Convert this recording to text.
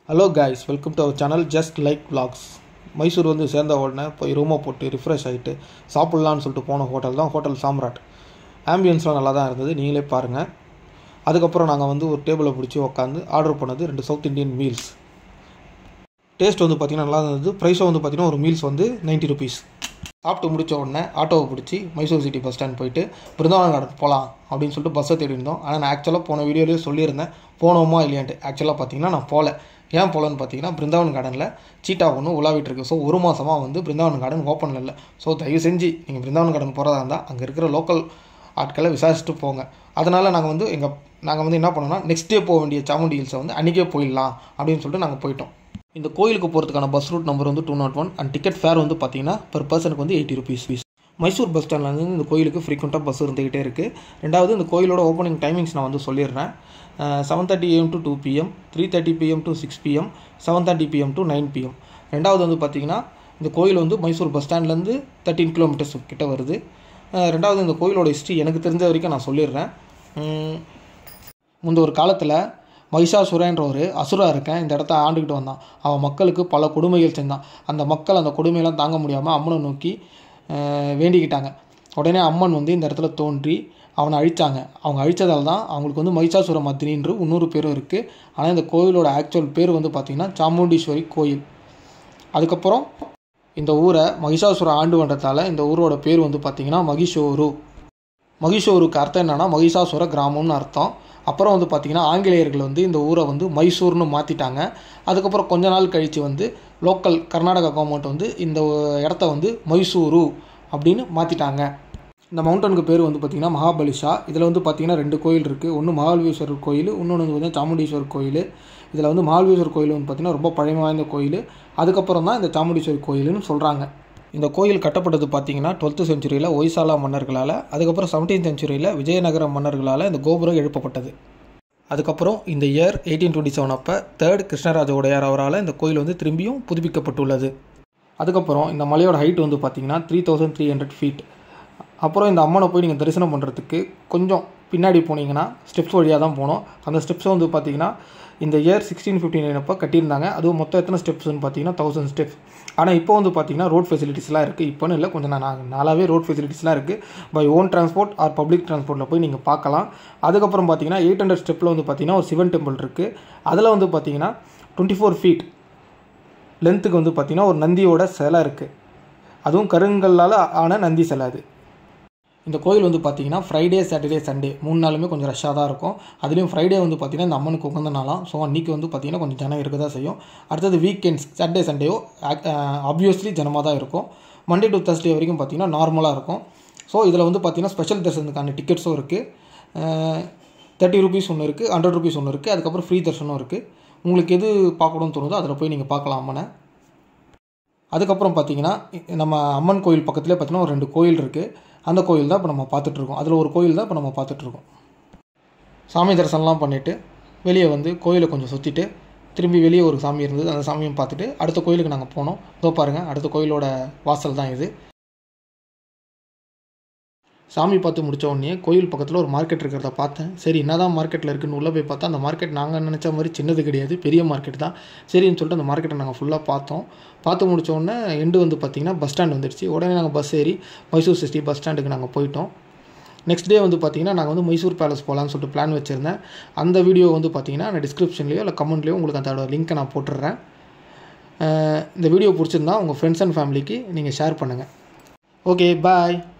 hello guys welcome to our channel just like vlogs Mysore வந்து சேர்ந்த உடனே போய் ரூமை போட்டு ரிஃப்ரெஷ் ஆகிட்டு சாப்பிட்லான்னு சொல்லிட்டு போன ஹோட்டல் தான் ஹோட்டல் சாம்ராட் ஆம்பியன்ஸ்லாம் நல்லா தான் இருந்தது நீங்களே பாருங்கள் அதுக்கப்புறம் நாங்கள் வந்து ஒரு டேபிளை பிடிச்சி உட்காந்து ஆர்டர் பண்ணது ரெண்டு சவுத் இந்தியன் மீல்ஸ் டேஸ்ட் வந்து பார்த்திங்கன்னா நல்லா இருந்தது ப்ரைஸும் வந்து பார்த்திங்கன்னா ஒரு மீல்ஸ் வந்து 90 ருபீஸ் சாப்பிட்டு முடிச்ச உடனே ஆட்டோவை பிடிச்சி மைசூர் சிட்டி பஸ் ஸ்டாண்ட் போயிட்டு பிருந்தாவன் கார்டன் போகலாம் அப்படின்னு சொல்லிட்டு பஸ்ஸை தேடி இருந்தோம் ஆனால் நான் ஆக்சுவலாக போன வீடியோலேயே சொல்லியிருந்தேன் போனோமா இல்லையான்ட்டு ஆக்சுவலாக பார்த்தீங்கன்னா நான் போகல ஏன் போகலன்னு பார்த்தீங்கன்னா பிருந்தாவன் கார்டனில் சீட்டா ஒன்று உலாவிட்டு இருக்கு ஸோ ஒரு மாதமாக வந்து பிருந்தாவன் கார்டன் ஓப்பனில் இல்லை ஸோ தயவு செஞ்சு நீங்கள் பிருந்தாவன் கார்டன் போகிறதா இருந்தால் அங்கே இருக்கிற லோக்கல் ஆட்களை விசாரிச்சுட்டு போங்க அதனால் நாங்கள் வந்து எங்கள் நாங்கள் வந்து என்ன பண்ணோம்னா நெக்ஸ்ட் டே போக வேண்டிய சாமுண்டி ஹில்ஸை வந்து அன்றைக்கே போயிடலாம் அப்படின்னு சொல்லிட்டு நாங்கள் போயிட்டோம் இந்த கோயிலுக்கு போகிறதுக்கான பஸ் ரூட் நம்பர் வந்து two not one and ticket fare வந்து பார்த்தீங்கன்னா per பர்சனுக்கு வந்து eighty rupees fees Mysore bus ஸ்டாண்ட்லேருந்து இந்த கோயிலுக்கு ஃப்ரீக்வெண்ட்டாக பஸ் இருந்துகிட்டே இருக்குது ரெண்டாவது இந்த கோயிலோட ஓப்பனிங் டைமிங்ஸ் நான் வந்து சொல்லிடுறேன் seven thirty AM to two PM three thirty PM to six PM seven thirty PM to nine PM ரெண்டாவது வந்து பார்த்திங்கன்னா இந்த கோயில் வந்து மைசூர் பஸ் ஸ்டாண்ட்லேருந்து தேர்ட்டீன் கிலோமீட்டர்ஸ் கிட்ட வருது அஹ் ரெண்டாவது இந்த கோயிலோட ஹிஸ்ட்ரி எனக்கு தெரிஞ்ச வரைக்கும் நான் சொல்லிடுறேன் உம், முந்த ஒரு காலத்தில் மகிஷாசுரன்ற ஒரு அசுரா இருக்கேன் இந்த இடத்த ஆண்டுக்கிட்டு வந்தான் அவன் மக்களுக்கு பல கொடுமைகள் செஞ்சான் அந்த மக்கள் அந்த கொடுமையெல்லாம் தாங்க முடியாமல் அம்மனை நோக்கி அஹ், வேண்டிக்கிட்டாங்க உடனே அம்மன் வந்து இந்த இடத்துல தோன்றி அவனை அழிச்சாங்க அவங்க அழிச்சதால தான் அவங்களுக்கு வந்து மகிஷாசுர மத்தினின்ற இன்னொரு பேரும் இருக்குது ஆனால் இந்த கோயிலோட ஆக்சுவல் பேர் வந்து பார்த்திங்கன்னா சாமுண்டீஸ்வரி கோயில் அதுக்கப்புறம் இந்த ஊரை மகிஷாசுர ஆண்டு வந்ததால் இந்த ஊரோட பேர் வந்து பார்த்திங்கன்னா மகிஷோரு மகிஷோருக்கு அர்த்தம் என்னன்னா மகிஷாசுர கிராமம்னு அர்த்தம் அப்புறம் வந்து பார்த்திங்கன்னா ஆங்கிலேயர்கள் வந்து இந்த ஊரை வந்து மைசூர்னு மாற்றிட்டாங்க அதுக்கப்புறம் கொஞ்ச நாள் கழித்து வந்து லோக்கல் கர்நாடகா கவர்மெண்ட் வந்து இந்த இடத்த வந்து மைசூரு அப்படின்னு மாற்றிட்டாங்க இந்த மவுண்டனுக்கு பேர் வந்து பார்த்திங்கன்னா மகாபலிஷா இதில் வந்து பார்த்திங்கன்னா ரெண்டு கோயில் இருக்குது ஒன்று மகாபலீஸ்வரர் கோயில் இன்னொன்று வந்து பார்த்திங்கன்னா சாமுண்டீஸ்வரர் கோயில் இதில் வந்து மகாபலீஸ்வரர் கோயில் வந்து பார்த்திங்கன்னா ரொம்ப பழமை வாய்ந்த கோயில் அதுக்கப்புறம் தான் இந்த சாமுண்டீஸ்வரர் கோயில்னு சொல்கிறாங்க இந்த கோயில் கட்டப்பட்டது பார்த்தீங்கன்னா டுவெல்த்து செஞ்சுரியில் ஒய்சாலா மன்னர்களால் அதுக்கப்புறம் செவன்டீன் செஞ்சுரியில் விஜயநகர மன்னர்களால் இந்த கோபுரம் எழுப்பப்பட்டது அதுக்கப்புறம் இந்த இயர் எயிட்டீன் டுவெண்ட்டி செவன் அப்போ தேர்ட் கிருஷ்ணராஜ உடையார் அவரால் இந்த கோயில் வந்து திரும்பியும் புதுப்பிக்கப்பட்டுள்ளது அதுக்கப்புறம் இந்த மலையோட ஹைட் வந்து பார்த்தீங்கன்னா three thousand three hundred feet அப்புறம் இந்த அம்மனை போய் நீங்கள் தரிசனம் பண்ணுறதுக்கு கொஞ்சம் பின்னாடி போனீங்கன்னா ஸ்டெப்ஸ் வழியாக தான் போகணும் அந்த ஸ்டெப்ஸ் வந்து பார்த்தீங்கன்னா இந்த இயர் சிக்ஸ்டீன் ஃபிஃப்டி நைன் அப்போ கட்டியிருந்தாங்க அதுவும் மொத்தம் எத்தனை ஸ்டெப்ஸ்னு பார்த்தீங்கன்னா தௌசண்ட் ஸ்டெப்ஸ் ஆனால் இப்போ வந்து பார்த்தீங்கன்னா ரோட் ஃபெசிலிட்டிஸ்லாம் இருக்குது இப்போன்னு இல்லை கொஞ்சம் நான் நாளாகவே ரோட் ஃபெசிலிட்டிஸ்லாம் இருக்குது by own transport or public டிரான்ஸ்போர்ட்டில் போய் நீங்கள் பார்க்கலாம் அதுக்கப்புறம் பார்த்தீங்கன்னா எயிட் ஹண்ட்ரட் ஸ்டெப்பில் வந்து பார்த்தீங்கன்னா ஒரு சிவன் டெம்பிள் இருக்குது அதில் வந்து பார்த்தீங்கன்னா டுவெண்ட்டி ஃபோர் ஃபீட் லென்த்துக்கு வந்து பார்த்தீங்கன்னா ஒரு நந்தியோட சிலை இருக்குது அதுவும் கருங்கல்லால் ஆன நந்தி சிலை அது இந்த கோயில் வந்து பார்த்தீங்கன்னா ஃப்ரைடே சாட்டர்டே சண்டே மூணு நாளுமே கொஞ்சம் ரஷ்ஷாக தான் இருக்கும் அதுலேயும் ஃப்ரைடே வந்து பார்த்தீங்கன்னா இந்த அம்மனுக்கு உகந்த நாளாம் ஸோ அன்றைக்கி வந்து பார்த்தீங்கன்னா கொஞ்சம் ஜனம் இருக்க தான் செய்யும் அடுத்தது வீக்கெண்ட்ஸ் சாட்டர்டே சண்டேயோ ஆப்வியஸ்லி ஜனமாக தான் இருக்கும் மண்டே டு Thursday வரைக்கும் பார்த்தீங்கன்னா நார்மலாக இருக்கும் ஸோ இதில் வந்து பார்த்தீங்கன்னா ஸ்பெஷல் தரிசனத்துக்கான டிக்கெட்ஸும் இருக்குது தேர்ட்டி ருபீஸ் ஒன்று இருக்குது ஹண்ட்ரட் ருபீஸ் ஒன்று இருக்குது அதுக்கப்புறம் ஃப்ரீ தர்ஷனும் இருக்குது உங்களுக்கு எது பார்க்கணும்னு தோணுதோ அதில் போய் நீங்கள் பார்க்கலாம் அம்மனை அதுக்கப்புறம் பார்த்தீங்கன்னா நம்ம அம்மன் கோயில் பக்கத்துலேயே பார்த்தீங்கன்னா ஒரு ரெண்டு கோயில் இருக்குது அந்த கோயில் தான் இப்போ நம்ம பார்த்துட்ருக்கோம் அதில் ஒரு கோயில் தான் இப்போ நம்ம பார்த்துட்ருக்கோம் சாமி தரிசனம்லாம் பண்ணிவிட்டு வெளியே வந்து கோயிலை கொஞ்சம் சுற்றிட்டு திரும்பி வெளியே ஒரு சாமி இருந்தது அந்த சாமியும் பார்த்துட்டு அடுத்த கோயிலுக்கு நாங்கள் போனோம் இதோ பாருங்கள் அடுத்த கோயிலோட வாசல் தான் இது சாமி பார்த்து முடிச்ச உடனே கோயில் பக்கத்தில் ஒரு மார்க்கெட் இருக்கிறத பார்த்தேன் சரி என்னதான் மார்க்கெட்டில் இருக்குன்னு உள்ளே போய் பார்த்தா அந்த மார்க்கெட் நாங்கள் நினச்ச மாதிரி சின்னது கிடையாது பெரிய மார்க்கெட் தான் சரின்னு சொல்லிட்டு அந்த மார்க்கெட்டை நாங்கள் ஃபுல்லாக பார்த்தோம் பார்த்து முடிச்ச உடனே எண்டு வந்து பார்த்திங்கன்னா பஸ் ஸ்டாண்ட் வந்துடுச்சு உடனே நாங்கள் பஸ் ஏறி மைசூர் சிட்டி பஸ் ஸ்டாண்டுக்கு நாங்கள் போயிட்டோம் நெக்ஸ்ட் டே வந்து பார்த்திங்கன்னா நாங்கள் வந்து மைசூர் பேலஸ் போகலான்னு சொல்லிட்டு பிளான் வச்சுருந்தேன் அந்த வீடியோ வந்து பார்த்திங்கன்னா நான் டிஸ்கிரிப்ஷன்லேயோ இல்லை கமெண்ட்லேயோ உங்களுக்கு அதோட லிங்க்கை நான் போட்டுடுறேன் அஹ் இந்த வீடியோ பிடிச்சிருந்தா உங்கள் ஃப்ரெண்ட்ஸ் அண்ட் ஃபேமிலிக்கு நீங்கள் ஷேர் பண்ணுங்கள் ஓகே பாய்